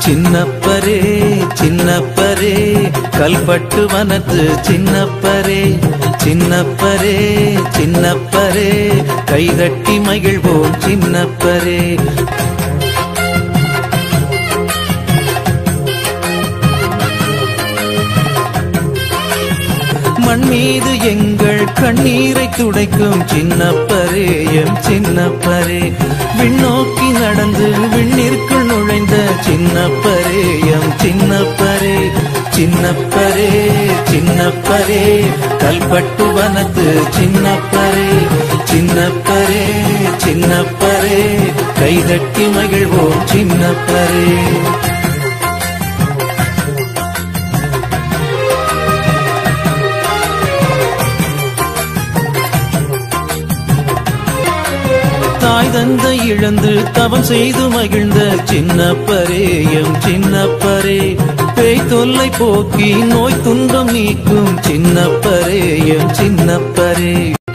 சின்னப்பரே சின்னப்பரே கல்பட்டு வனத்து சின்னப்பரே சின்னப்பரே சின்னப்பரே கைதட்டி மகிழ்வோம் சின்னப்பரே மண் மீது எங்கள் கண்ணீரை துடைக்கும் சின்னப்பரே எம் சின்னப்பரே விண்ணோக்கி நடந்து விண்ணிற்குள் நுழைந்த சின்னப்பரே எம் சின்னப்பரே சின்னப்பரே சின்னப்பரே கல்பட்டு வனத்து சின்னப்பரே சின்னப்பரே சின்னப்பரே கைதட்டி மகிழ்வோம் சின்னப்பரே தாய் தந்தை இழந்து தவம் செய்து மகிழ்ந்த சின்னப்பரே எம் சின்னப்பரே பேய் தொல்லை போக்கி நோய் துன்பம் நீக்கும் சின்னப்பரே எம் சின்னப்பரே